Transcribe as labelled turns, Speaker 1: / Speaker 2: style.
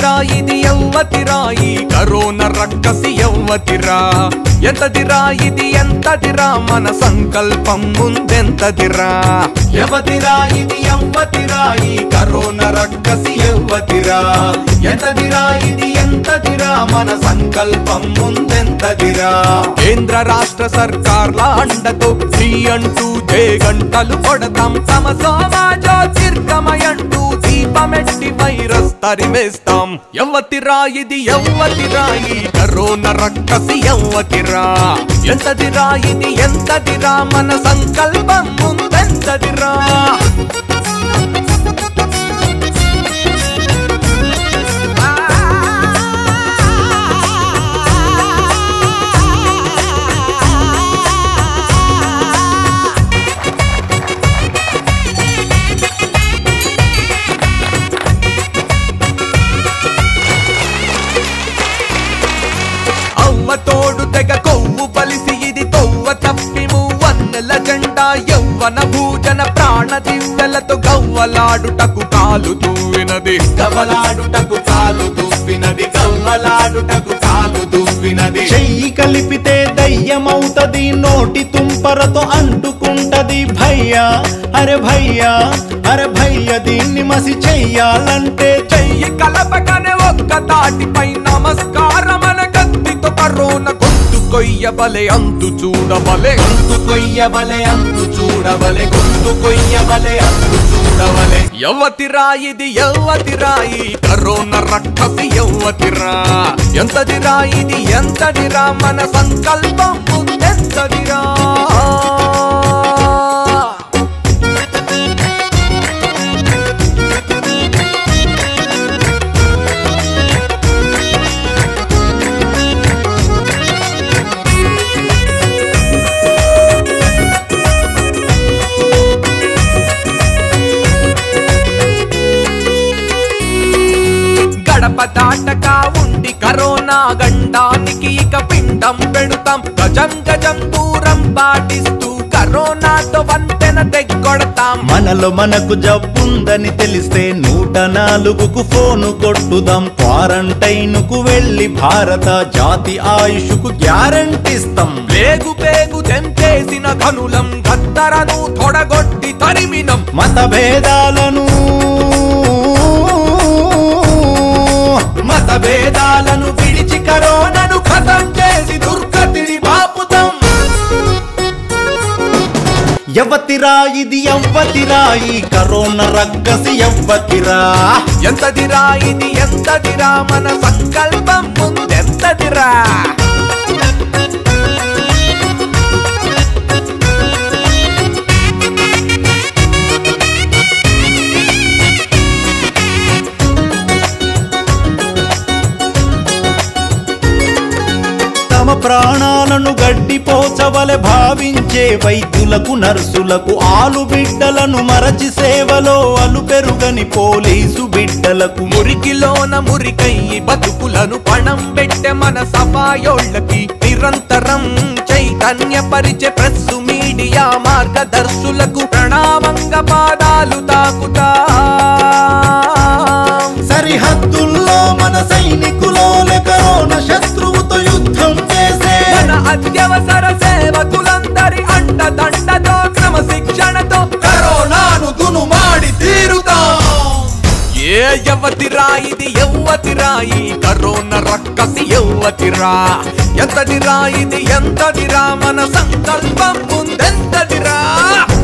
Speaker 1: ఎంతదిరా ఇది ఎవ్వతిరా ఈ కరోనా రక్కసి ఎవ్వతిరా ఎంతదిరా ఇది ఎంతదిరా మన సంకల్పం ముందెంతదిరా ఎవతిరా ఇది ఎవ్వతిరా ఈ కరోనా రక్కసి ఎవ్వతిరా ఎంతదిరా ఇది ఎంతదిరా మన సంకల్పం ముందెంతదిరా కేంద్ర రాష్ట్ర సర్కార్ల అండతో శ్రీ అంటూ జే గంటలు కొడతాం తమ సమాజో చిర్గమయంటూ దీపమెట్టి వైరస్ తరిమేస్తాం ఎవ్వతిరా ఇది ఎవ్వతిరా ఈ కరోనా రక్కసి ఎవ్వతిరా ఎంతదిరా ఇది ఎంతదిరా మన సంకల్పం ముందెంతదిరా అవ్వ తోడు తెగ కొవ్వు పలిసి ఇది తొవ్వ తప్పిము వన్నెల జెండా యవ్వన భూజన ప్రాణ దివ్యలతో గవ్వలాడుటకు కాలు తూవినది గవ్వలాడుటకు కాలు దువ్వినది గవ్వలాడుటకు కాలు దువ్వినది
Speaker 2: చెయ్యి కలిపితే దయ్యమవుతది నోటి తుంపరతో అంటుకుంటది భయ్యా అరే భయ్యా అరే భయ్య దీన్ని మసి చెయ్యాలంటే
Speaker 1: చెయ్యి కలపగానే ఒక్క తాటిపై నమస్కారమన కత్తితో కరోన గొంతు కొయ్యబలే అంతు చూడబలే గొంతు కొయ్యబలే అంతు చూడబలే గొంతు కొయ్యబలే అంతు చూడబలే యవ్వతిరా ఇది యవ్వతిరా ఈ కరోనా రక్కసి యవ్వతిరా ఎంతదిరా ఇది ఎంతదిరా మన సంకల్పం ముందెంతదిరా గడప దాటక ఉండి కరోనా గండానికి ఇక పిండం పెడుతాం గజం గజం దూరం పాటిస్తూ కరోనాతో వంతెన తెగ్గొడతాం
Speaker 2: మనలో మనకు జబ్బుందని తెలిస్తే నూట నాలుగుకు ఫోను కొట్టుదాం క్వారంటైన్ కు వెళ్ళి భారత జాతి ఆయుష్కు గ్యారంటీస్తాం
Speaker 1: పేగు పేగు తెంపేసిన కనులం గద్దరను తొడగొట్టి తరిమినం
Speaker 2: మత భేదాలను
Speaker 1: మత భేదాలను విడిచి కరోనాను ఖతం చేసి దుర్గతిని బాపుతాం
Speaker 2: యవతిరా ఇది యవ్వతిరా ఈ కరోనా రగ్గసి యవ్వతిరా
Speaker 1: ఎంతదిరా ఇది ఎంతదిరా మన సంకల్పం ముందెంతదిరా
Speaker 2: తమ ప్రాణాలను గడ్డిపోచవలె భావించే వైద్యులకు నర్సులకు ఆలు బిడ్డలను మరచి సేవలో అలు పెరుగని పోలీసు బిడ్డలకు
Speaker 1: మురికిలోన మురికయ్యి బతుకులను పణం పెట్టె మన సఫాయోళ్ళకి నిరంతరం చైతన్యపరిచే ప్రెస్సు మీడియా మార్గదర్శులకు ప్రణామంగా పాదాలు తాకుతా
Speaker 2: సరిహద్దుల్లో మన సైనికులోలే కరోనా శత్రువుతో యుద్ధం చేసే
Speaker 1: మన అత్యవసర సేవకులందరి అండదండతో క్రమశిక్షణతో కరోనాను దునుమాడి తీరుతాం ఏ యవ్వతిరా ఇది యవ్వతిరా ఈ కరోనా రక్కసి యవ్వతిరా ఎంతదిరా ఇది ఎంతదిరా మన సంకల్పం ముందెంతదిరా